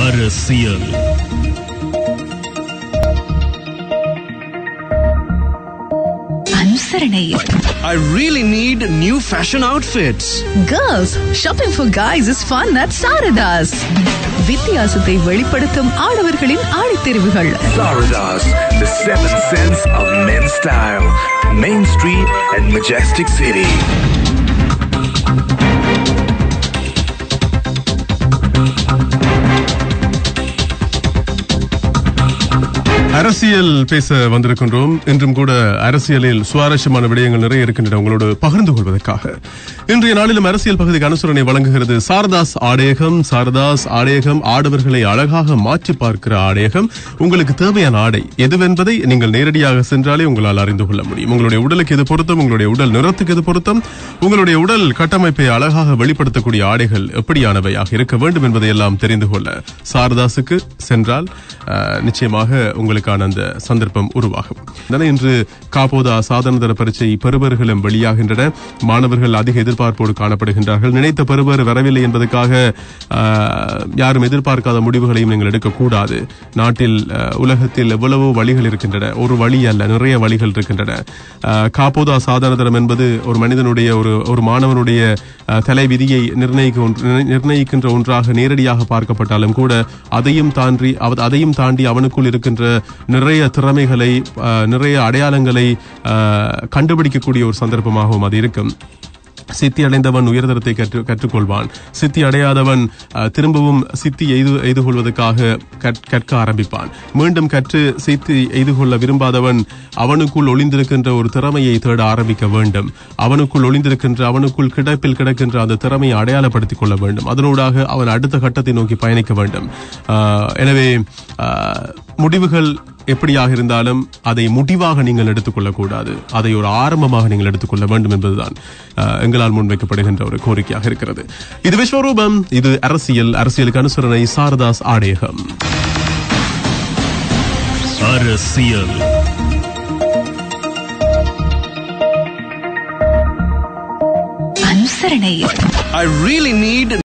அரசியல் அனுசரணை I really need new fashion outfits. Girls shopping for guys is fun at Saradhas வித்தியாசத்தை வெளிப்படுத்தும் ஆடவர்களின் ஆடைத்தெரிவுகள் Saradas, the seventh sense of men's style. Main Street and Majestic City. அரசியல் பேச வந்திருக்கின்றோம் இன்றும் கூட அரசியலில் சுவாரஸ்யமான விடயங்கள் நிறைய இருக்கின்றன உங்களோடு பகிர்ந்து கொள்வதற்காக இன்றைய நாளிலும் அரசியல் பகுதிக்கு அனுசரணை வழங்குகிறது சாரதாஸ் ஆடையகம் சாரதாஸ் ஆடையகம் ஆடவர்களை அழகாக மாற்றி பார்க்கிற ஆடையகம் உங்களுக்கு தேவையான ஆடை எதுவென்பதை நீங்கள் நேரடியாக சென்றாலே உங்களால் அறிந்து கொள்ள முடியும் உங்களுடைய உடலுக்கு எது பொருத்தம் உங்களுடைய உடல் நிறத்துக்கு எது பொருத்தம் உங்களுடைய உடல் கட்டமைப்பை அழகாக வெளிப்படுத்தக்கூடிய ஆடைகள் எப்படியானவையாக இருக்க வேண்டும் என்பதை எல்லாம் தெரிந்து கொள்ள சாரதாசுக்கு சென்றால் அஹ், நிச்சயமாக உங்களுக்கான அந்த சந்தர்ப்பம் உருவாகும் அதனால் இன்று காப்போதா சாதனதர பரீட்சை பெறுபர்களும் வெளியாகின்றன மாணவர்கள் அதிக எதிர்பார்ப்போடு காணப்படுகின்றார்கள் நினைத்த பெறுவர் வரவில்லை என்பதற்காக அஹ், யாரும் எதிர்பார்க்காத முடிவுகளையும் நீங்கள் எடுக்கக்கூடாது நாட்டில் அஹ், உலகத்தில் எவ்வளவோ வழிகள் இருக்கின்றன ஒரு வழி அல்ல நிறைய வழிகள் இருக்கின்றன அஹ், காப்போதா சாதனதரம் என்பது ஒரு மனிதனுடைய ஒரு ஒரு மாணவனுடைய அஹ், தலைவிதியை நிர்ணயிக்க ஒன்று- நிர்ணயிக்கின்ற ஒன்றாக நேரடியாக பார்க்கப்பட்டாலும் கூட அதையும் தாண்டி அவ- அதையும் தாண்டி அவனுக்குள் இருக்கின்ற நிறைய திறமைகளை அஹ், நிறைய அடையாளங்களை அஹ், கண்டுபிடிக்கக்கூடிய ஒரு சந்தர்ப்பமாகவும் அது இருக்கும் சித்தி அடைந்தவன் உயர்தரத்தை கற்று கற்றுக்கொள்வான் சித்தி அடையாதவன் அஹ், திரும்பவும் சித்தி எய்து எய்து கொள்வதற்காக கற்- கற்க ஆரம்பிப்பான் மீண்டும் கற்று சித்தி எய்து கொள்ள விரும்பாதவன் அவனுக்குள் ஒளிந்திருக்கின்ற ஒரு திறமையை தேட ஆரம்பிக்க வேண்டும் அவனுக்குள் ஒளிந்திருக்கின்ற அவனுக்குள் கிடப்பில் கிடக்கின்ற அந்த திறமையை அடையாளப்படுத்திக் கொள்ள வேண்டும் அதனூடாக அவன் அடுத்த கட்டத்தை நோக்கி பயணிக்க வேண்டும் அஹ், எனவே அஹ், முடிவுகள் எப்படியாக இருந்தாலும் அதை முடிவாக நீங்கள் எடுத்துக்கொள்ளக்கூடாது அதை ஒரு ஆரம்பமாக நீங்கள் எடுத்துக்கொள்ள வேண்டும் என்பதுதான் அஹ், எங்களால் முன்வைக்கப்படுகின்ற ஒரு கோரிக்கையாக இருக்கிறது இது விஸ்வரூபம் இது அரசியல் அரசியலுக்கு அனுசரணை சாரதாஸ் ஆடையகம் அரசியல் அனுசரணை I really need